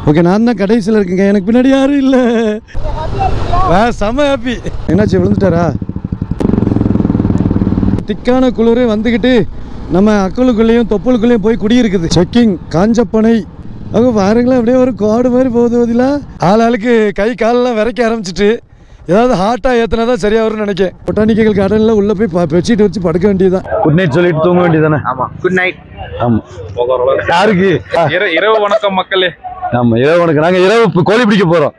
Okay நான் தான் கடைசியில் இருக்கேங்க எனக்கு பின்னாடி யாரும் இல்லை ஆ செம ஹாப்பி என்னாச்சு விழுந்துட்டாரா திக்கான குளிர் வந்துக்கிட்டு நம்ம அக்கலுக்குள்ளேயும் தொப்புளுக்குள்ளேயும் போய் குடியிருக்குது செக்கிங் காஞ்சப்பனை அவங்க பாருங்களேன் அப்படியே ஒரு கோடு மாதிரி போகுது பதிலா ஆள் ஆளுக்கு கை காலெல்லாம் விரைக்க ஆரம்பிச்சிட்டு ஏதாவது ஹாட்டாக ஏற்றினா தான் சரியாக வரும்னு நினைக்கிறேன் பொட்டானிக்கல் கார்டனில் உள்ளே போய் ப- பெட்ஷீட் வச்சு படுக்க வேண்டியதுதான் குட் நைட் சொல்லிட்டு தூங்க வேண்டியதானே ஆமா குட் நைட் ஆமாம் யாருக்கு ஆ, இர- இரவு வணக்கம் மக்களே ஆமாம் இரவு உனக்கு நாங்கள் இரவு இப்ப கோழி பிடிக்க போகிறோம்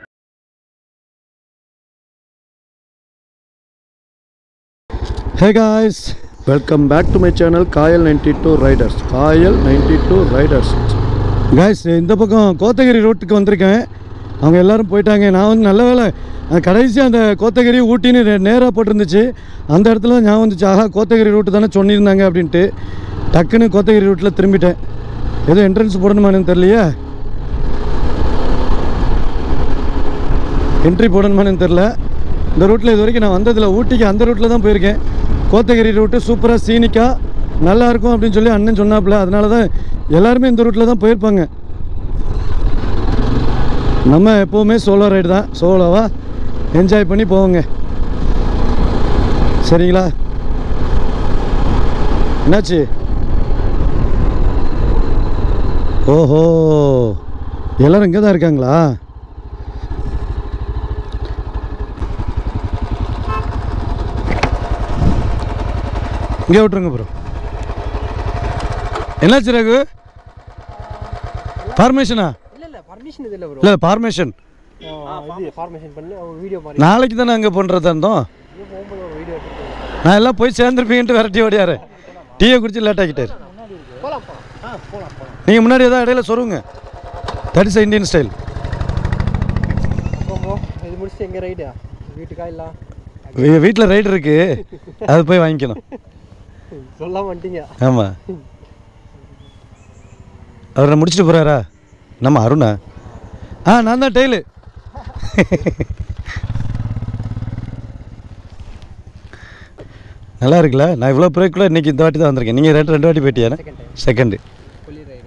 hey guys welcome back to my channel Kayal ninety two riders Kayal ninety two riders guys இந்த பக்கம் கோத்தகிரி ரோட்டுக்கு வந்திருக்கேன் அவங்க எல்லாரும் போயிட்டாங்க நான் வந்து நல்ல வேலை கடைசி அந்த கோத்தகிரி ஊட்டின்னு நேராக போட்டிருந்துச்சு அந்த இடத்துல தான் ஞாபகம் வந்துச்சு ஆஹா கோத்தகிரி ரூட்டு தானே சொன்னிருந்தாங்க அப்படின்ட்டு டக்குன்னு கோத்தகிரி ரூட்டில் திரும்பிட்டேன் ஏதோ என்ட்ரன்ஸ் போடணுமான்னு தெரியலையே என்ட்ரி போடணுமான்னு தெரில இந்த ரூட்டில் இது வரைக்கும் நான் வந்ததில்ல ஊட்டிக்கு அந்த ரூட்டில் தான் போயிருக்கேன் கோத்தகிரி ரூட்டு சூப்பராக சீனிக்காக நல்லா இருக்கும் அப்படின்னு சொல்லி அண்ணன் சொன்னாப்புல அதனால தான் எல்லாருமே இந்த ரூட்டில் தான் போயிருப்பாங்க நம்ம எப்போவுமே சோலோ ரைடு தான் சோலோவாக என்ஜாய் பண்ணி போவோங்க சரிங்களா என்னாச்சு ஓஹோ எல்லாரும் இங்கே தான் இருக்காங்களா இங்கே விட்டுருங்க ப்ரோ என்னாச்சு ரகு ஃபார்மேஷனா இல்ல இல்ல பர்மிஷன் இது இல்ல ப்ரோ இல்லை ஃபார்மேஷன் இது ஃபார்மேஷன் பண்ணி அவங்க வீடியோ மாதிரி நாளைக்கு தானே அங்கே பண்ணுறதா இருந்தோம் இது போகும்போது ஒரு வீடியோ எடுத்துட்டு நான் எல்லாம் போய் சேர்ந்துருப்பீங்கன்ட்டு விரட்டி ஓடியாரு டீயை குடிச்சு லேட் ஆக்கிட்டார் போலாம் போலாம் ஆ போலாம் போலாம் நீங்கள் முன்னாடி ஏதாவது இடையில சொல்லுங்க தட் இஸ் இந்தியன் ஸ்டைல் போமோ இது முடிச்சுட்டு எங்க ரைடா வீட்டுக்கா இல்ல வீட்டில் ரைடு இருக்கு அது போய் வாங்கிக்கணும் சொல்லாம வந்துட்டீங்க ஆமாம் அவரை முடிச்சுட்டு போகிறாரா நம்ம அருணா ஆ நான் தான் டெய்லு நல்லா இருக்குல்ல நான் இவ்வளோ பிரேக்குள்ள இன்னைக்கு இந்த வாட்டி தான் வந்திருக்கேன் நீங்கள் ரெண்டு ரெண்டு வாட்டி போயிட்டியானே செகண்ட் டைம் செகண்டு புள்ளி ரைடு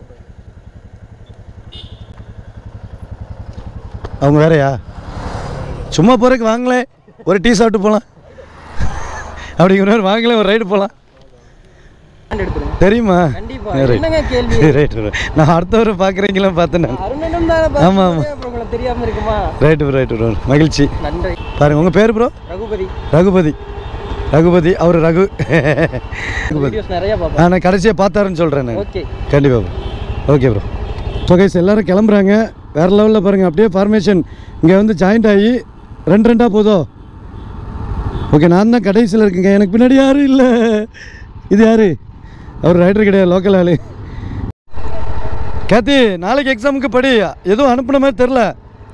அவங்க வேறயா சும்மா போகிறதுக்கு வாங்களேன் ஒரு டீ சாப்பிட்டு போகலாம் அப்படிங்கிற மாதிரி வாங்களேன் ஒரு ரைடு போகலாம் எடுத்துருங்க தெரியுமா கண்டிப்பா ரைட் என்னங்க கேள்வி ரைட் நான் அடுத்தவரை பார்க்குறீங்களா பார்த்தேன் நான் அருணனும் தானே ஆமா, ஆமா. அப்புறம் உங்களுக்கு தெரியாம இருக்குமா ரைட்டு ப்ரோ ரைட்டு ப்ரோ மகிழ்ச்சி நன்றி பாருங்க உங்கள் பேர் ப்ரோ ரகுபதி ரகுபதி ரகுபதி அவர் ரகு ரகுபதி வீடியோஸ் நிறைய ஆ, பார்ப்பேன் நான் கடைசியாக பார்த்தாருன்னு சொல்கிறேன் நான் ஓகே கண்டிப்பாக bro okay bro so guys எல்லாரும் கிளம்புறாங்க வேறு லெவலில் பாருங்கள் அப்படியே ஃபார்மேஷன் இங்கே வந்து ஜாயிண்ட் ஆகி ரெண்டு ரெண்டாக போதோ ஓகே நான் தான் கடைசியில் இருக்கேங்க எனக்கு பின்னாடி யாரும் இல்லை இது யார் அவர் ரைடர் கிடையாது லோக்கல் ஆளு கேத்தி நாளைக்கு எக்ஸாமுக்கு படி எதுவும் அனுப்புன மாதிரி தெரில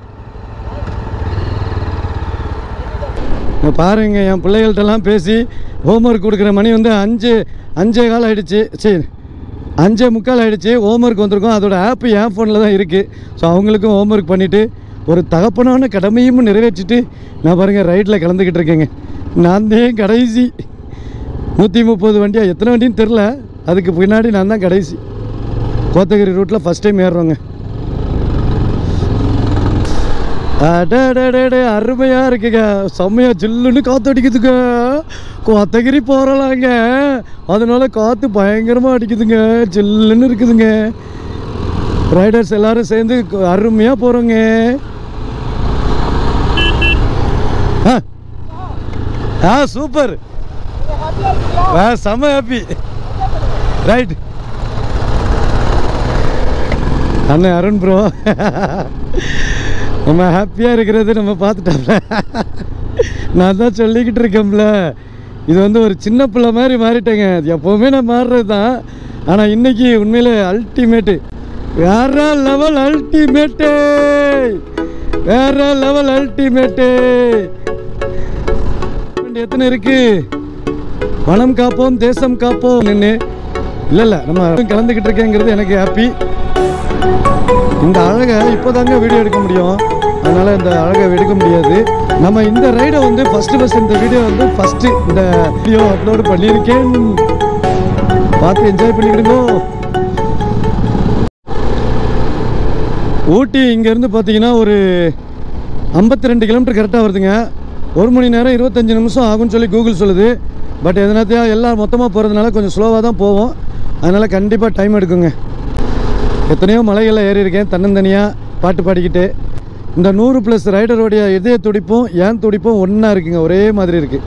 இங்க பாருங்க என் பிள்ளைகள்கிட்டலாம் பேசி ஹோம்ஒர்க் கொடுக்குற மணி வந்து அஞ்சு அஞ்சே கால் ஆயிடுச்சு சரி அஞ்சே முக்கால் ஆயிடுச்சு ஹோம்ஒர்க் வந்திருக்கும் அதோட ஆப் என் ஃபோனில் தான் இருக்குது ஸோ அவங்களுக்கும் ஹோம்ஒர்க் பண்ணிவிட்டு ஒரு தகப்பனான கடமையும் நிறைவேற்றிட்டு நான் பாருங்கள் ரைட்டில் கலந்துக்கிட்டு இருக்கேங்க நான் தான் கடைசி நூற்றி முப்பது வண்டியா எத்தனை வண்டின்னு தெரில அதுக்கு பின்னாடி நான் தான் கடைசி கோத்தகிரி ரூட்டில் ஃபஸ்ட் டைம் ஏறுறோங்க அடடடடே அருமையாக இருக்குங்க செம்மையா ஜில்லுன்னு காற்று அடிக்குதுங்க கோத்தகிரி போகிறலாங்க அதனால காற்று பயங்கரமாக அடிக்குதுங்க ஜில்லுன்னு இருக்குதுங்க ரைடர்ஸ் எல்லாரும் சேர்ந்து அருமையாக போகிறோங்க ஆ ஆ சூப்பர் ஆ செம்ம ஹாப்பி ரைட் அண்ணன் அருண் ப்ரோ நம்ம ஹாப்பியாக இருக்கிறது நம்ம பார்த்துட்டோம்ல நான் தான் சொல்லிக்கிட்டு இருக்கேன்ல இது வந்து ஒரு சின்ன பிள்ளை மாதிரி மாறிட்டேங்க அது எப்போவுமே நான் மாறுறது தான் ஆனால் இன்னைக்கு உண்மையிலே அல்டிமேட்டு வேற லெவல் அல்டிமேட்டு வேற லெவல் அல்டிமேட்டு எத்தனை இருக்கு வனம் காப்போம் தேசம் காப்போம் நின்று இல்லை இல்லை நம்ம கலந்துக்கிட்டு இருக்கேங்கிறது எனக்கு ஹாப்பி இந்த அழகை இப்போதாங்க வீடியோ எடுக்க முடியும் அதனால் இந்த அழகை எடுக்க முடியாது நம்ம இந்த ரைடை வந்து ஃபஸ்ட்டு ஃபஸ்ட் இந்த வீடியோ வந்து ஃபஸ்ட்டு இந்த வீடியோ அப்லோடு பண்ணியிருக்கேன் பார்த்து என்ஜாய் பண்ணிக்கிடுங்க ஊட்டி இங்கேருந்து பார்த்தீங்கன்னா ஒரு ஐம்பத்தி ரெண்டு கிலோமீட்டர் கரெக்டாக வருதுங்க ஒரு மணி நேரம் இருபத்தஞ்சி நிமிஷம் ஆகும்னு சொல்லி கூகுள் சொல்லுது பட் எதனாத்தையா எல்லாம் மொத்தமாக போகிறதுனால கொஞ்சம் ஸ்லோவாக தான் போவோம் அதனால் கண்டிப்பாக டைம் எடுக்குங்க எத்தனையோ மலைகளில் ஏறி இருக்கேன் தன்னந்தனியாக பாட்டு பாடிக்கிட்டு இந்த நூறு ப்ளஸ் ரைடருடைய இதய துடிப்பும் ஏன் துடிப்பும் ஒன்றா இருக்குங்க ஒரே மாதிரி இருக்குது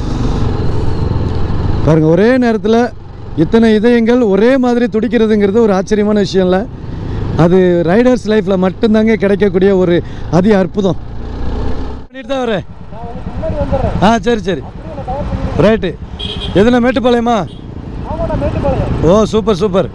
பாருங்க ஒரே நேரத்தில் இத்தனை இதயங்கள் ஒரே மாதிரி துடிக்கிறதுங்கிறது ஒரு ஆச்சரியமான விஷயம் இல்லை அது ரைடர்ஸ் லைஃப்பில் மட்டும்தாங்க கிடைக்கக்கூடிய ஒரு அதி அற்புதம் பண்ணிட்டு தான் வரேன் நான் உங்களுக்கு முன்னாடி வந்துடுறேன் ஆ சரி சரி அப்படியே நான் கவர் பண்ணி ரைட்டு எதுனா மேட்டுப்பாளையமா ஆமாம் நான் மேட்டுப்பாளையம் ஓ சூப்பர் சூப்பர்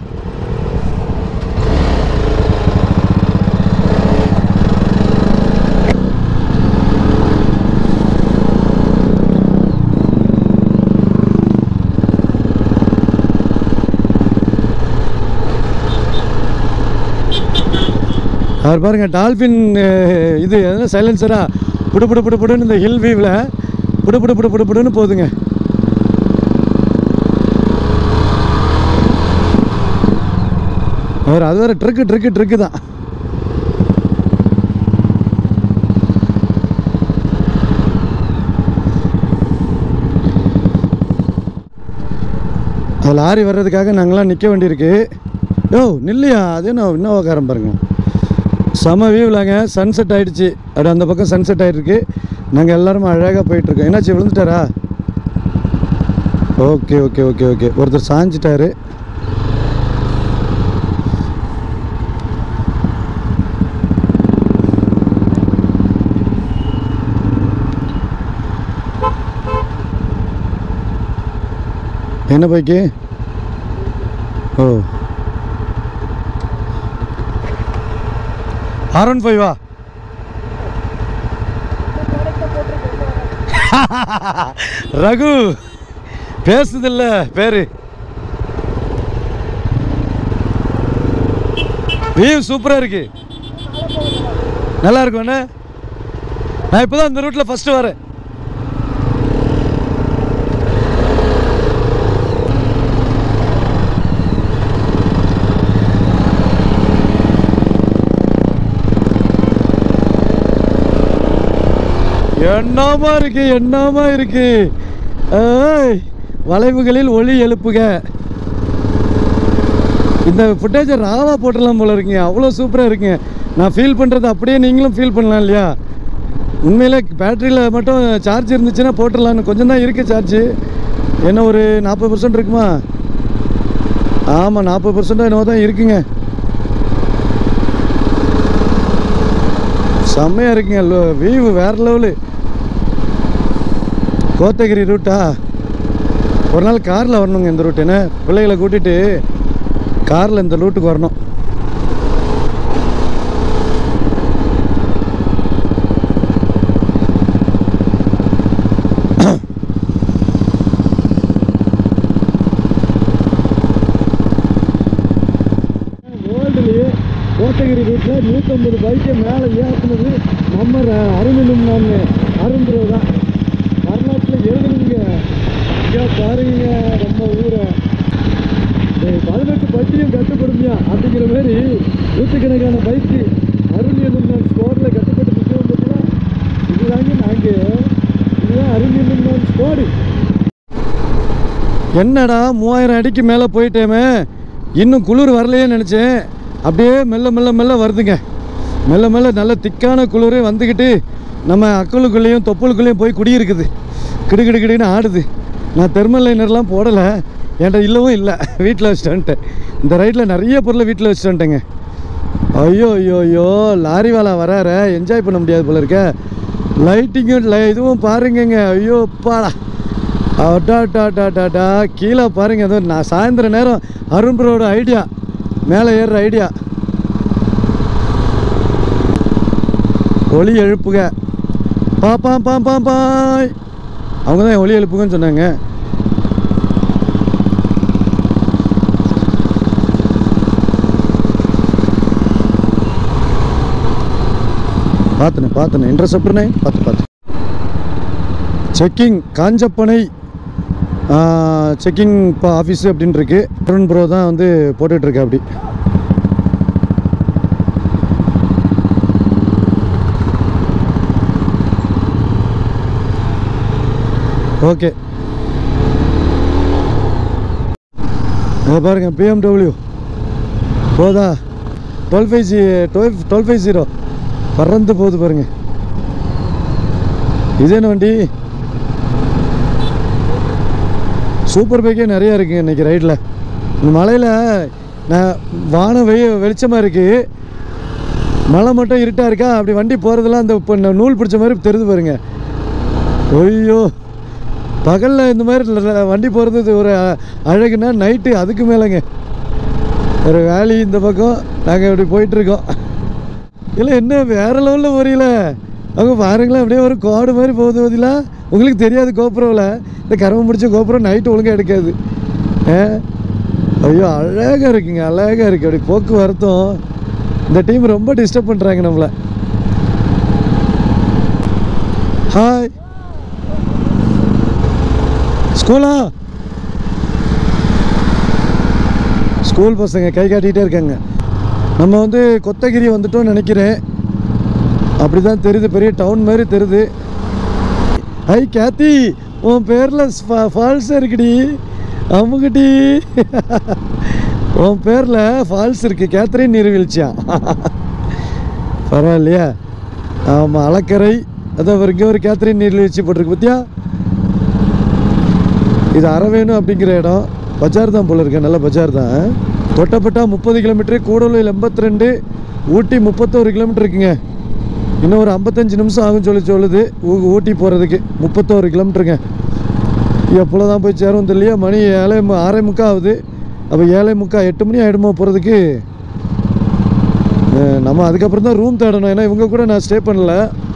அவர் பாருங்க டால்ஃபின் அஹ், இது என்ன சைலன்சரா புடு புடு புடு புடுன்னு இந்த ஹில் வியூவில் புடு புடு புடு புடு புடுன்னு போகுதுங்க அவர் அது வேற ட்ரிக்கு ட்ரிக்கு ட்ரிக்கு தான் அது லாரி வர்றதுக்காக நாங்களாம் நிற்க வேண்டியிருக்கு யோ நில்லையா அது என்ன இன்னோவாக்காரம் பாருங்க செம வியூவிலாங்க சன்செட் ஆயிடுச்சு அப்படி அந்த பக்கம் சன்செட் ஆகிருக்கு நாங்கள் எல்லாரும் அழகாக போயிட்டுருக்கோம் என்னாச்சு விழுந்துட்டாரா ஓகே ஓகே ஓகே ஓகே ஒருத்தர் சாஞ்சிட்டாரு என்ன பைக்கு ஓ ஆர் ஒன் ஃபைவா ரகு பேசுதில்ல பேரு வியூ சூப்பராக இருக்கு நல்லா இருக்கும் என்ன நான் இப்போ தான் இந்த ரூட்டில் ஃபஸ்ட்டு வரேன் என்னமா இருக்கு என்னமா இருக்கு ஏய் வளைவுகளில் ஒளி எழுப்புக இந்த ஃபுட்டேஜை ராவா போட்டுடலாம் போல இருக்குங்க அவ்வளோ சூப்பராக இருக்குங்க நான் ஃபீல் பண்ணுறது அப்படியே நீங்களும் ஃபீல் பண்ணலாம் இல்லையா உண்மையிலே பேட்டரியில் மட்டும் சார்ஜ் இருந்துச்சுன்னா போட்டுடலான்னு கொஞ்சம் தான் இருக்குது சார்ஜு என்ன ஒரு நாற்பது பர்சன்ட் இருக்குமா ஆமாம் நாற்பது பர்சன்ட் என்னவோ தான் இருக்குங்க செம்மையாக இருக்குங்க வியூ வேறு லெவலு கோத்தகிரி ரூட்டா ஒரு நாள் காரில் வரணுங்க இந்த ரூட் என்ன பிள்ளைகளை கூட்டிகிட்டு காரில் இந்த ரூட்டுக்கு வரணும் வேர்ல்டுலேயே கோத்தகிரி ரூட்டில் நூற்றம்பது பைக்கை மேலே ஏற்றுனது நம்ம ர- அருணிலும் நான் அரும்புறது தான் வரலாற்றில் எழுதுனீங்க ஐயா பாருங்க நம்ம ஊரை டேய், பதினெட்டு பட்டியும் கட்டுப்படுமியா அப்படிங்கிற மாதிரி நூற்றுக்கணக்கான பைக்கு அருண் என்னும் நான் ஸ்குவாடில் கட்டுப்பட்டு நிற்கவும் பார்த்தீங்கன்னா இதுதாங்க நாங்கள் இதுதான் அருண் என்னும் நான் ஸ்குவாடு என்னடா மூவாயிரம் அடிக்கு மேலே போயிட்டேமே இன்னும் குளிர் வரலையே நினச்சேன் அப்படியே மெல்ல மெல்ல மெல்ல வருதுங்க மெல்ல மெல்ல நல்ல திக்கான குளிர் வந்துக்கிட்டு நம்ம அக்கலுக்குள்ளேயும் தொப்புளுக்குள்ளேயும் போய் குடியிருக்குது கிடு கிடு கிடுன்னு ஆடுது நான் தெர்மல் லைனர்லாம் போடலை என்கிட்ட இல்லவும் இல்லை வீட்டில் வச்சுட்டு வந்துட்டேன் இந்த ரைட்டில் நிறைய பொருளை வீட்டில் வச்சுட்டு வந்துட்டேங்க ஐயோ ஐயோ ஐயோ லாரி வாலா வரார என்ஜாய் பண்ண முடியாது போல இருக்க லைட்டிங்கும் லை இதுவும் பாருங்கங்க ஐயோ பாடா அடாடாடாடாடா கீழே பாருங்க ஏதோ நான் சாயந்தர நேரம் அரும்பரோட ஐடியா மேலே ஏறுற ஐடியா ஒளி எழுப்புக பாப்பா பா பா பாய் அவங்க தான் ஒளி எழுப்புங்கன்னு சொன்னாங்க பார்த்துனேன் பார்த்துனேன் இன்டர்செப்டர்னே பார்த்து பார்த்து செக்கிங் காஞ்சப்பனை செக்கிங் இப்போ ஆஃபீஸு அப்படின்னு இருக்கு அருண் ப்ரோ தான் வந்து போட்டுட்ருக்கேன் அப்படி ஓகே இதை பாருங்க பிஎம்டபிள்யூ போதா twelve five G twelve twelve five zero பறந்து போகுது பாருங்க இது என்ன வண்டி சூப்பர் பைக்கே நிறையா இருக்குங்க இன்றைக்கி ரைடில் இந்த மலையில் நான் வானம் வெய வெளிச்சமாக இருக்குது மழை மட்டும் இருட்டாக இருக்கா அப்படி வண்டி போகிறதெல்லாம் அந்த இப்போ ந- நூல் பிடிச்ச மாதிரி தெரியுது பாருங்க ஐயோ பகலில் இந்த மாதிரி ல- ல- வண்டி போகிறது ஒரு அ- அழகுனா நைட்டு அதுக்கு மேலேங்க ஒரு வேலி இந்த பக்கம் நாங்கள் இப்படி போயிட்டுருக்கோம் இல்லை என்ன வேறு லெவலில் போறீங்கள அவங்க பாருங்களேன் அப்படியே ஒரு கோடு மாதிரி போகுது பதிலா உங்களுக்கு தெரியாது கோபுரவில் இந்த கரும்பு முடிச்ச கோபுரம் நைட்டு ஒழுங்காக எடுக்காது ஆ ஐயோ அழகாக இருக்குங்க அழகாக இருக்குது அப்படி போக்குவரத்தும் இந்த டீம் ரொம்ப டிஸ்டர்ப் பண்ணுறாங்க நம்மளை ஹாய் ஸ்கூலா ஸ்கூல் பசங்க கை காட்டிகிட்டே இருக்காங்க நம்ம வந்து கொத்தகிரி வந்துட்டோம்னு நினைக்கிறேன் அப்படி தான் தெரியுது பெரிய டவுன் மாதிரி தெரியுது ஹை கேத்தி உன் பேரில் ஃபால்ஸ் இருக்குடி அம்முக்குட்டி உன் பேரில் ஃபால்ஸ் இருக்கு கேத்ரின் நீர்வீழ்ச்சியா பரவாயில்லையா ஆமாம் அலக்கரை அதான் ஒரு இங்கே ஒரு கேத்ரின் நீர்வீழ்ச்சி போட்டிருக்கு பார்த்தியா இது அரவேணு அப்படிங்கிற இடம் பஜார் தான் போல இருக்கு நல்ல பஜார் தான் தொட்டப்பட்டா முப்பது கிலோமீட்டரு கூடலூர் எண்பத்தி ரெண்டு ஊட்டி முப்பத்தோரு கிலோமீட்டர் இருக்குங்க இன்னும் ஒரு ஐம்பத்தஞ்சு நிமிஷம் ஆகும் சொல்லி சொல்லுது ஊ- ஊட்டி போகிறதுக்கு முப்பத்தோரு கிலோமீட்டருங்க எப்போ தான் போய் சேரும் தெரியலையா மணி ஏழை மு- ஆறே முக்கா ஆகுது அப்போ ஏழை முக்கா எட்டு மணி ஆகிடுமோ போகிறதுக்கு நம்ம அதுக்கப்புறம் தான் ரூம் தேடணும் ஏன்னா இவங்க கூட நான் ஸ்டே பண்ணல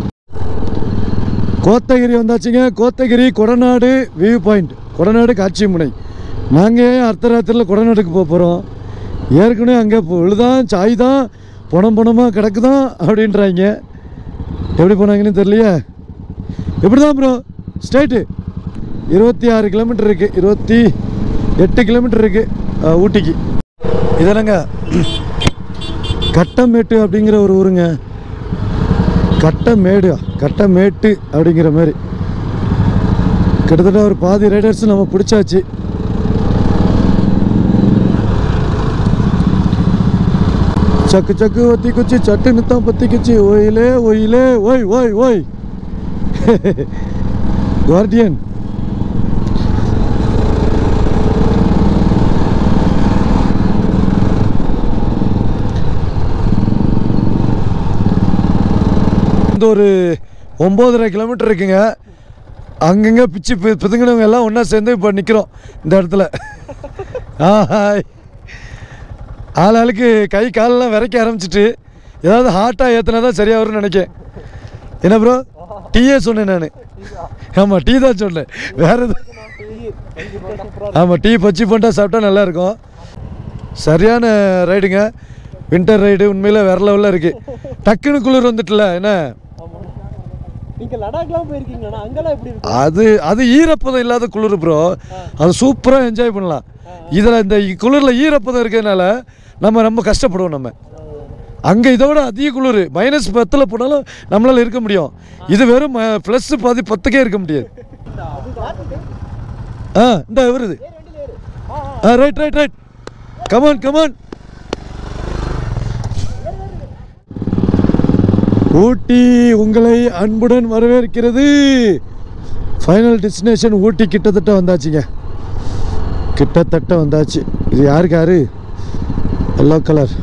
கோத்தகிரி வந்தாச்சுங்க கோத்தகிரி கொடநாடு வியூ பாயிண்ட் கொடநாடு காட்சி முனை நாங்கள் அர்த்தராத்திரியில் கொடநாடுக்கு போக போகிறோம் ஏற்கனவே அங்கே பொழுதான் சாய் தான் பணம் பணமாக கிடக்குதான் அப்படின்றாங்க எப்படி போனாங்கன்னு தெரியலையே எப்படி தான் ப்ரோ ஸ்டேட்டு இருபத்தி ஆறு கிலோமீட்டர் இருக்குது இருபத்தி எட்டு கிலோமீட்டர் இருக்குது ஊட்டிக்கு இதெல்லாங்க கட்டமேட்டு அப்படிங்கிற ஒரு ஊருங்க கட்டமேடு கட்டமேட்டு அப்படிங்கிற மாதிரி கிட்டத்தட்ட ஒரு பாதி ரைடர்ஸ் நம்ம பிடிச்சாச்சு சக்கு சக்கு ஒத்தி குச்சி சட்டு நித்தம் பத்தி குச்சி ஓயிலே ஓயிலே ஓய் ஓய் ஓய் கார்டியன் இந்த ஒரு ஒம்போதரை கிலோமீட்டர் இருக்குங்க அங்கங்கே பிச்சு பி பிதுங்கினவங்க எல்லாம் ஒன்றா சேர்ந்து இப்போ நிற்கிறோம் இந்த இடத்துல ஆ ஹாய் ஆள் ஆளுக்கு கை காலெல்லாம் விரைக்க ஆரம்பிச்சிட்டு ஏதாவது ஹாட்டாக ஏற்றினா தான் சரியாக வரும்னு நினைக்கேன் என்ன ப்ரோ டீயே சொன்னேன் நான் ஆமாம் டீ தான் சொன்னேன் வேறு எதுவும் ஆமாம் டீ பச்சி போண்டா சாப்பிட்டா நல்லா இருக்கும் சரியான ரைடுங்க வின்டர் ரைடு உண்மையில் வேற லெவலில் இருக்குது டக்குன்னு குளிர் வந்துட்டுல என்ன நீங்க லடாக்லாம் போயிருக்கீங்களா அங்கெல்லாம் எப்படி இருக்கு அது அது ஈரப்பதம் இல்லாத குளிர் ப்ரோ அது சூப்பராக என்ஜாய் பண்ணலாம் இதில் இந்த குளிரில் ஈரப்பதம் இருக்கிறதுனால நம்ம ரொம்ப கஷ்டப்படுவோம் நம்ம அங்கே இதோட அதிக குளிர் மைனஸ் பத்தில் போனாலும் நம்மளால் இருக்க முடியும் இது வெறும் ப்ளஸ் பாதி பத்துக்கே இருக்க முடியாது ஆ இந்த வருது ஆ right right right come on come on Ooty உங்களை அன்புடன் வரவேற்கிறது ஃபைனல் டெஸ்டினேஷன் ஊட்டி கிட்டத்தட்ட வந்தாச்சுங்க கிட்டத்தட்ட வந்தாச்சு இது யாருக்கு யாரு எல்லோ கலர்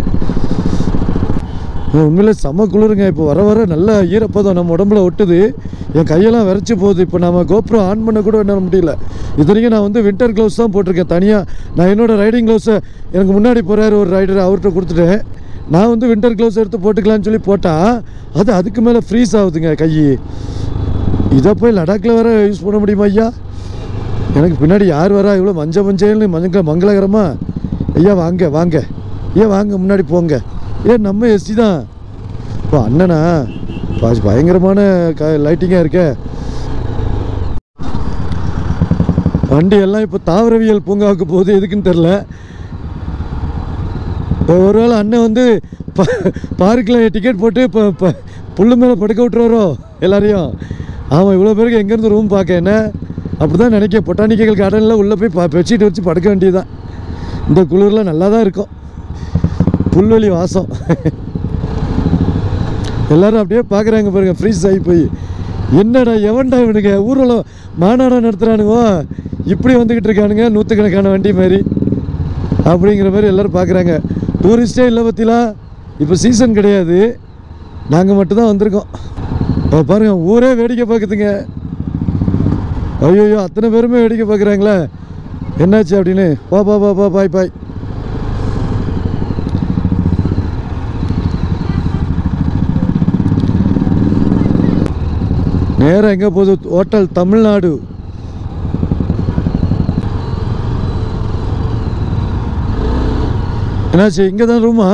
உண்மையிலே செம்ம குளிருங்க இப்போ வர வர நல்ல ஈரப்பதம் நம்ம உடம்புல ஒட்டுது என் கையெல்லாம் விரைச்சி போகுது இப்போ நம்ம கோப்ரோ ஆன் பண்ண கூட என்னால் முடியல இத்தனைக்கும் நான் வந்து வின்டர் க்ளவுஸ் தான் போட்டிருக்கேன் தனியாக நான் என்னோட ரைடிங் க்ளவுஸை எனக்கு முன்னாடி போகிறாரு ஒரு ரைடர் அவர்கிட்ட கொடுத்துட்டேன் நான் வந்து வின்டர் க்ளவுஸ் எடுத்து போட்டுக்கலாம்னு சொல்லி போட்டால் அது அதுக்கு மேலே ஃப்ரீஸ் ஆகுதுங்க கை இதை போய் லடாக்கில் வேற யூஸ் பண்ண முடியுமா ஐயா எனக்கு பின்னாடி யார் வரா இவ்வளோ மஞ்ச மஞ்சள்னு மஞ்ச மங்களகரமா ஐயா வாங்க வாங்க ஐயா வாங்க முன்னாடி போங்க ஏன் நம்ம எஸ்டி தான் இப்போ அண்ணனா பா- பயங்கரமான க லைட்டிங்காக இருக்க வண்டி எல்லாம் இப்போ தாவரவியல் பூங்காவுக்கு போகுது எதுக்குன்னு தெரில ஒருவேளை அண்ணன் வந்து பார்க்கில் டிக்கெட் போட்டு இப்போ இப்போ புல்லு மேலே படுக்க விட்டுருவாரோ எல்லாரையும் ஆமாம் இவ்வளோ பேருக்கு எங்கேருந்து ரூம் பார்க்க என்ன அப்படி தான் நினைக்க பொட்டானிக்கல் கார்டனில் உள்ளே போய் ப பெட்ஷீட் வச்சு படுக்க வேண்டியதுதான் இந்த குளிரில் நல்லா தான் இருக்கும் புல்வெளி வாசம் எல்லாரும் அப்படியே பார்க்குறாங்க பாருங்க ஃப்ரீஸ் ஆகி போய் என்னடா எவன்டா இவனுங்க ஊர்வலம் மாநாடம் நடத்துகிறானுங்கோ இப்படி வந்துக்கிட்டு இருக்கானுங்க நூற்றுக்கணக்கான வண்டி மாதிரி அப்படிங்கிற மாதிரி எல்லோரும் பார்க்குறாங்க டூரிஸ்டே இல்லை பற்றிலா இப்போ சீசன் கிடையாது நாங்கள் மட்டும்தான் வந்திருக்கோம் இப்போ பாருங்க ஊரே வேடிக்கை பார்க்குதுங்க ஐயோ அத்தனை பேருமே வேடிக்கை பார்க்குறாங்களே என்னாச்சு அப்படின்னு பா பா பா பா பாய் பாய் நேரா எங்கே போகுது ஹோட்டல் தமிழ்நாடு என்னாச்சு இங்கே தான் ரூமா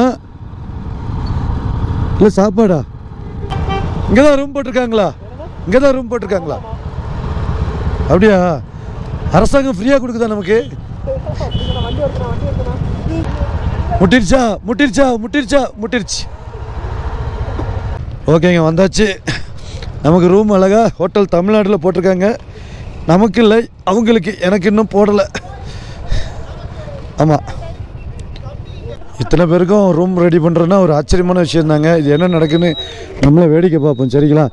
இல்லை சாப்பாடா இங்கே தான் ரூம் போட்டிருக்காங்களா இங்கே தான் ரூம் போட்டிருக்காங்களா அப்படியா அரசாங்கம் ஃப்ரீயாக கொடுக்குதா நமக்கு வண்டி ஓட்டுனா வண்டி ஓட்டுனா முட்டிருச்சா முட்டிருச்சா முட்டிருச்சா முட்டிருச்சு ஓகேங்க வந்தாச்சு நமக்கு ரூம் அழகா ஹோட்டல் தமிழ்நாட்டில் போட்டிருக்காங்க நமக்கு இல்லை அவங்களுக்கு எனக்கு இன்னும் போடலை ஆமாம் இத்தனை பேருக்கும் ரூம் ரெடி பண்ணுறோன்னா ஒரு ஆச்சரியமான விஷயம் தாங்க இது என்ன நடக்குன்னு நம்மளே வேடிக்கை பார்ப்போம் சரிங்களா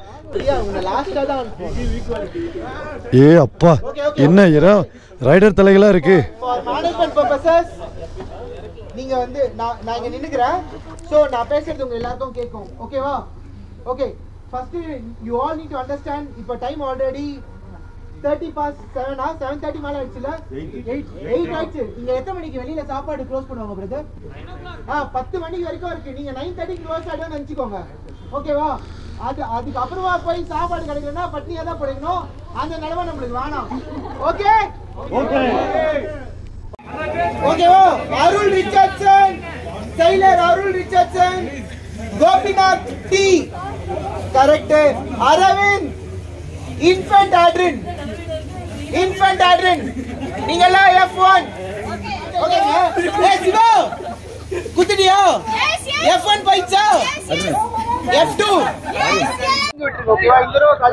ஏ அப்பா என்ன இரா ரைடர் தலைகளாக இருக்குது ஃபார் மேனேஜ்மெண்ட் பர்பசஸ் நீங்க வந்து நான் நான் இங்க நின்னுக்கிறேன் சோ நான் பேசுறது உங்க எல்லாருக்கும் கேட்கும் ஓகேவா okay first you all need to understand இப்போ டைம் ஆல்ரெடி தேர்ட்டி பாஸ் செவனா செவன் தேர்ட்டி மேலே ஆயிடுச்சுல எயிட் எயிட் ஆயிடுச்சு நீங்க எத்தனை மணிக்கு வெளியில சாப்பாடு க்ளோஸ் பண்ணுவாங்க பிரதர் ஆ பத்து மணிக்கு வரைக்கும் இருக்கு நீங்க நைன் தேர்ட்டி க்ளோஸ் ஆகிடும் நினச்சிக்கோங்க ஓகேவா அது அதுக்கு அப்புறமா போய் சாப்பாடு கிடைக்கலன்னா பட்னியா தான் படைக்கணும் அந்த நிலைமை நம்மளுக்கு வேணாம் ஓகே ஓகேவா Arul Richardson Taylor Arul Richardson Gopinath T correct Aravind Infant Adrian Infant Adrian நீங்க எல்லாம் எஃப் ஒன் ஓகேங்க ஏ சிவா குத்துடியா எஃப் ஒன் பைச்சா எஃப் டூ ஓகேவா இந்த தடவை கால்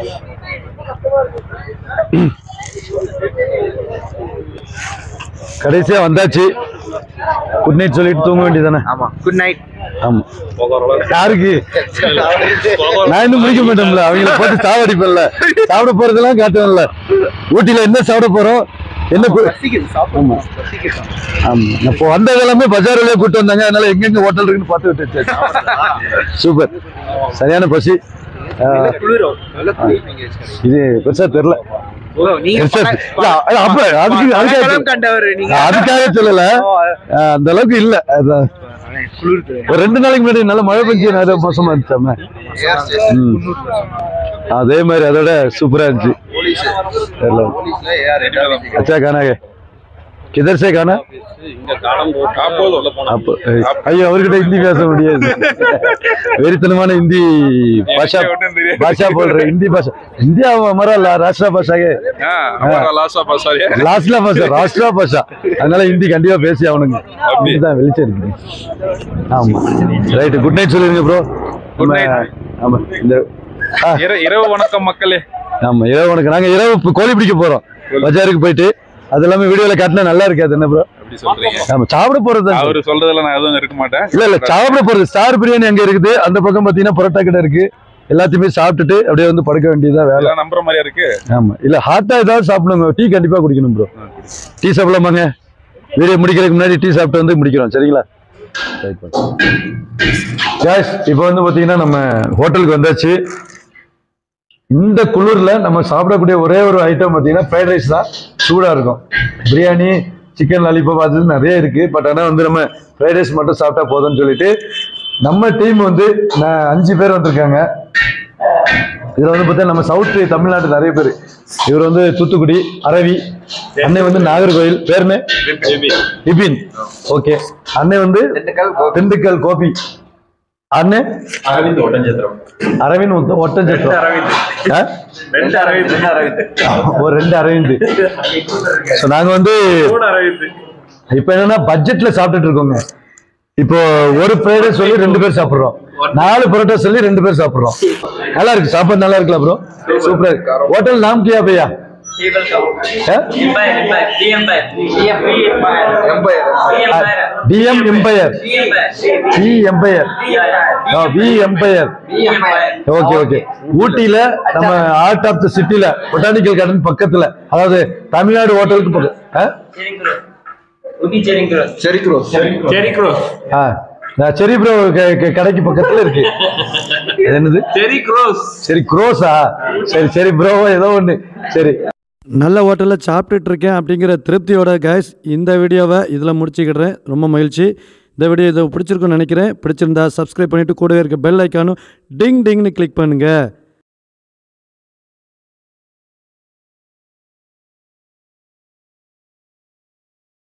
கடைசியாக வந்தாச்சு குட் நைட் சொல்லிட்டு தூங்க வேண்டியதானே ஆமா குட் நைட் ஆமா யாருக்கு நான் இன்னும் முடிக்க மாட்டோம்ல அவங்கள போட்டு சாவடிப்பேன்ல சாப்பிட போறதெல்லாம் காட்டுவேன்ல ஊட்டியில என்ன சாப்பிட போறோம் என்ன கு- ஆமா ஆமா இப்போ வந்தது எல்லாமே பஜார் வழியா கூட்டு வந்தாங்க அதனால எங்கெங்க ஹோட்டல் இருக்குன்னு பார்த்து விட்டு சூப்பர் சரியான பசி ஆ, இது பெருசா தெரியல பெருசா தெ- இல்ல, இல்ல, அப்ப அதுக்கு அதுக்காக கண்டவர் நீங்க அதுக்காக சொல்லல ஆ, அந்த அளவுக்கு இல்ல அதான். ஒரு ரெண்டு நாளைக்கு முன்னாடி நல்ல மழை பெஞ்சு நிறைய மோசமா இருந்துச்சாம ம். அதே மாதிரி அதோட சூப்பரா இருந்துச்சு தெரியல. अच्छा खाना है किधर से खाना அப்போ ஐயோ அவர்கிட்ட ஹிந்தி பேச முடியாது வெறித்தனமான ஹிந்தி பாஷா பாஷா போடுற ஹிந்தி பாஷா இந்தியா हमारा ला- राष्ट्र भाषा है हाँ हमारा लाशा पासा है லாஸ்ட்ல பாஷா ராஷ்டிரா பாஷா அதனால ஹிந்தி கண்டிப்பா பேசி ஆகணுங்க இதுதான் வெளிச்சம் இருக்கு ஆமா ரைட் குட் நைட் சொல்லிருங்க ப்ரோ Good night. ஆமா இந்த ஆ, இர- இரவு வணக்கம் மக்களே ஆமா இரவு உனக்கு நாங்க இரவு இப்ப கோழி பிடிக்க போறோம் பஜாருக்கு போயிட்டு அது எல்லாமே வீடியோல காட்டினா நல்லா இருக்காது என்ன ப்ரோ அப்படி சொல்றீங்க ஆமா சாப்பிட போறது தான் அவரு சொல்றதுல நான் எதுவும் இருக்க மாட்டேன் இல்ல இல்ல சாப்பிட போறது ஸ்டார் பிரியாணி அங்க இருக்குது அந்த பக்கம் பாத்தீங்கன்னா பரோட்டா கடை இருக்கு எல்லாத்தையுமே சாப்பிட்டுட்டு அப்படியே வந்து படுக்க வேண்டியதா வேலை இதெல்லாம் நம்புற மாதிரியா இருக்கு ஆமா இல்ல ஹாட்டா ஏதாவது சாப்பிடணுங்க டீ கண்டிப்பா குடிக்கணும் ப்ரோ டீ சாப்பிடலாமாங்க வீடியோ முடிக்கிறதுக்கு முன்னாடி டீ சாப்பிட்டு வந்து முடிக்கிறோம் சரிங்களா கேஷ் இப்போ வந்து பாத்தீங்கன்னா நம்ம ஹோட்டலுக்கு வந்தாச்சு இந்த குளிர்ல நம்ம சாப்பிடக்கூடிய ஒரே ஒரு ஐட்டம் பாத்தீங்கன்னா ஃப்ரைட் ரைஸ் தான் சூடா இருக்கும் பிரியாணி சிக்கன் லாலிபாப் அது இது நிறைய இருக்கு பட் ஆனா வந்து நம்ம ஃப்ரைட் ரைஸ் மட்டும் சாப்பிட்டா போதும்னு சொல்லிட்டு நம்ம டீம் வந்து நான் அஞ்சு பேர் வந்திருக்காங்க இதுல வந்து பார்த்தா நம்ம சவுத் தமிழ்நாட்டு நிறைய பேர் இவர் வந்து தூத்துக்குடி அரவி அன்னை வந்து நாகர்கோயில் பேருமே விபின் ஓகே அன்னை வந்து திண்டுக்கல் கோபி அண்ணே அரவிந்த் ஒட்டஞ்சத்திரம் அரவிந்த் ஒத்த- ஒட்டஞ்சத்திரம் ஆ? ரெண்டு அரவிந்த் ஒரு ரெண்டு அரவிந்த் ஸோ நாங்க வந்து அரவிந்த் இப்போ என்னன்னா பட்ஜெட்ல சாப்பிட்டுட்டு இருக்கோங்க இப்போ ஒரு ஃப்ரைட் ரைஸ் சொல்லி ரெண்டு பேர் சாப்பிடுறோம் நாலு பரோட்டா சொல்லி ரெண்டு பேர் சாப்பிடுறோம் நல்லா இருக்கு சாப்பாடு நல்லா இருக்குல்ல ப்ரோ சூப்பரா இருக்கு ஹோட்டல் நாம் கியா பையா TM empire V empire V empire okay okay ஊட்டியில நம்ம ஆர்ட் ஆஃப் த சிட்டில பொட்டானிக்கல் கார்டன் பக்கத்துல அதாவது தமிழ்நாடு ஹோட்டலுக்கு பக்கம் ஆ? செரி க்ரோஸ் செரி க்ரோஸ் ஆ நான் செரி ப்ரோ கடைக்கு பக்கத்துல இருக்கு அது என்னது செரி க்ரோஸ் சரி க்ரோஸா சரி சரி ப்ரோ ஏதோ ஒன்று சரி நல்ல ஹோட்டலில் சாப்பிட்டுட்டு இருக்கேன் அப்படிங்கிற திருப்தியோட கைஸ் இந்த வீடியோவை இதில் முடிச்சுக்கிடுறேன் ரொம்ப மகிழ்ச்சி இந்த வீடியோ இதை பிடிச்சிருக்குன்னு நினைக்கிறேன் பிடிச்சிருந்தா சப்ஸ்கிரைப் பண்ணிவிட்டு கூடவே இருக்க பெல் ஐக்கானும் டிங் டிங்னு கிளிக் பண்ணுங்கள்